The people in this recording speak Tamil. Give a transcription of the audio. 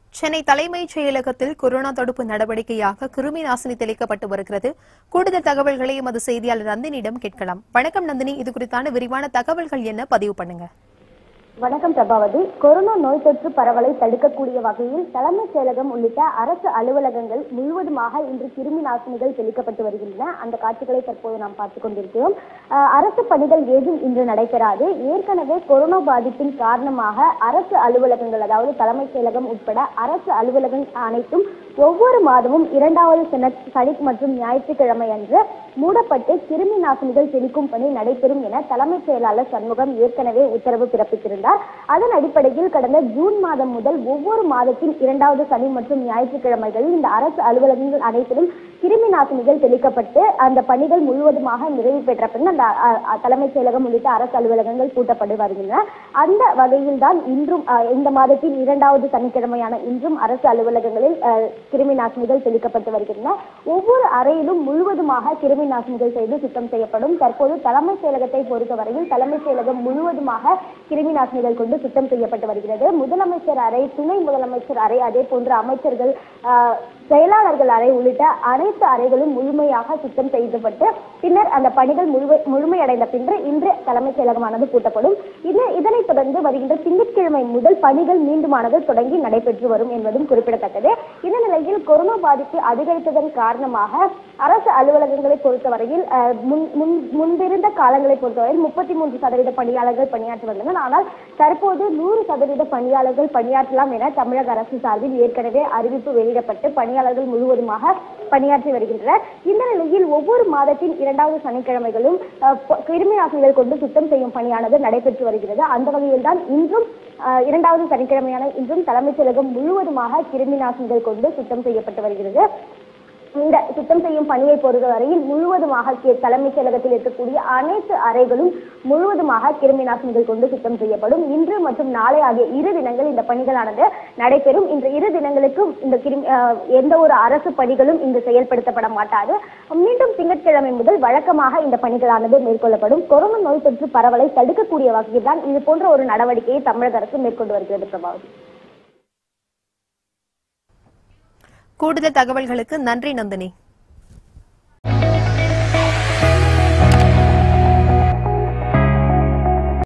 சென்னை தலைமைச் செயலகத்தில் கொரோனா தடுப்பு நடவடிக்கையாக கிருமி நாசினி தெளிக்கப்பட்டு வருகிறது கூடுதல் தகவல்களை எமது செய்தியாளர் நந்தினியிடம் கேட்கலாம் வணக்கம் நந்தினி இது குறித்தான விரிவான தகவல்கள் என்ன பதிவு பண்ணுங்க வணக்கம் பிரபாவதி கொரோனா நோய் தொற்று பரவலை தடுக்கக்கூடிய வகையில் தலைமைச் செயலகம் உள்ளிட்ட அரசு அலுவலகங்கள் முழுவதுமாக இன்று கிருமி நாசினிகள் தெளிக்கப்பட்டு வருகின்றன அந்த காட்சிகளை தற்போது நாம் பார்த்துக் கொண்டிருக்கிறோம் அஹ், அரசு பணிகள் ஏதும் இன்று நடைபெறாது ஏற்கனவே கொரோனா பாதிப்பின் காரணமாக அரசு அலுவலகங்கள் அதாவது தலைமைச் செயலகம் உட்பட அரசு அலுவலகங்கள் அனைத்தும் ஒவ்வொரு மாதமும் இரண்டாவது சன- சனி மற்றும் ஞாயிற்றுக்கிழமை அன்று மூடப்பட்டு கிருமி நாசினிகள் தெளிக்கும் பணி நடைபெறும் என தலைமைச் செயலாளர் சண்முகம் ஏற்கனவே உத்தரவு பிறப்பித்திருந்தார் அதன் அடிப்படையில் கடந்த ஜூன் மாதம் முதல் ஒவ்வொரு மாதத்தின் இரண்டாவது சனி மற்றும் ஞாயிற்றுக்கிழமைகளில் இந்த அரசு அலுவலகங்கள் அனைத்திலும் கிருமி நாசினிகள் தெளிக்கப்பட்டு அந்த பணிகள் முழுவதுமாக நிறைவு பெற்ற பின் அந்த அ, அ, தலைமைச் செயலகம் உள்ளிட்ட அரசு அலுவலகங்கள் பூட்டப்பட்டு வருகின்றன அந்த வகையில் தான் இன்றும் அ, இந்த மாதத்தின் இரண்டாவது சனிக்கிழமையான இன்றும் அரசு அலுவலகங்களில் அ, கிருமி நாசினிகள் தெளிக்கப்பட்டு வருகின்றன ஒவ்வொரு அறையிலும் முழுவதுமாக கிருமி நாசினிகள் செய்து சுத்தம் செய்யப்படும் தற்போது தலைமைச் செயலகத்தை பொறுத்தவரையில் தலைமைச் செயலகம் முழுவதுமாக கிருமி நாசினிகள் கொண்டு சுத்தம் செய்யப்பட்டு வருகிறது முதலமைச்சர் அறை துணை முதலமைச்சர் அறை அதே போன்று அமைச்சர்கள் ஆ, செயலாளர்கள் அறை உள்ளிட்ட அனைத்து அறைகளும் முழுமையாக சுத்தம் செய்யப்பட்டு பின்னர் அந்த பணிகள் முழுமை முழுமையடைந்த பின்பு இன்று தலைமைச் செயலகமானது பூட்டப்படும் இது இதனைத் தொடர்ந்து வருகின்ற திங்கட்கிழமை முதல் பணிகள் மீண்டுமானது தொடங்கி நடைபெற்று வரும் என்பதும் குறிப்பிடத்தக்கது இந்த நிலையில் கொரோனா பாதிப்பு அதிகரித்ததன் காரணமாக அரசு அலுவலகங்களை பொறுத்தவரையில் அஹ், முன் முன் முன்பிருந்த காலங்களை பொறுத்தவரையில் முப்பத்தி மூன்று சதவீத பணியாளர்கள் பணியாற்றி வந்தனர் ஆனால் தற்போது நூறு சதவீத பணியாளர்கள் பணியாற்றலாம் என தமிழக அரசு சார்பில் ஏற்கனவே அறிவிப்பு வெளியிடப்பட்டு பணியாளர்கள் முழுவதுமாக பணியாற்றி வருகின்றனர் இந்த நிலையில் ஒவ்வொரு மாதத்தின் இரண்டாவது சனிக்கிழமைகளும் அஹ், பொ- கிருமி நாசினிகள் கொண்டு சுத்தம் செய்யும் பணியானது நடைபெற்று வருகிறது அந்த வகையில் தான் இன்றும் அஹ், இரண்டாவது சனிக்கிழமையான இன்றும் தலைமைச் செயலகம் முழுவதுமாக கிருமி நாசினிகள் கொண்டு சுத்தம் செய்யப்பட்டு வருகிறது இந்த சுத்தம் செய்யும் பணியை பொறுத்தவரையில் முழுவதுமாக கி- தலைமைச் செயலகத்தில் இருக்கக்கூடிய அனைத்து அறைகளும் முழுவதுமாக கிருமி நாசினிகள் கொண்டு சுத்தம் செய்யப்படும் இன்று மற்றும் நாளை ஆகிய இரு தினங்கள் இந்த பணிகளானது நடைபெறும் இந்த இரு தினங்களுக்கும் இந்த கிருமி அஹ், எந்த ஒரு அரசு பணிகளும் இங்கு செயல்படுத்தப்பட மாட்டாது மீண்டும் திங்கட்கிழமை முதல் வழக்கமாக இந்த பணிகளானது மேற்கொள்ளப்படும் கொரோனா நோய் தொற்று பரவலை தடுக்கக்கூடிய வகையில் தான் இது போன்ற ஒரு நடவடிக்கையை தமிழக அரசு மேற்கொண்டு வருகிறது பிரபாவதி கூடுதல் தகவல்களுக்கு நன்றி நந்தினி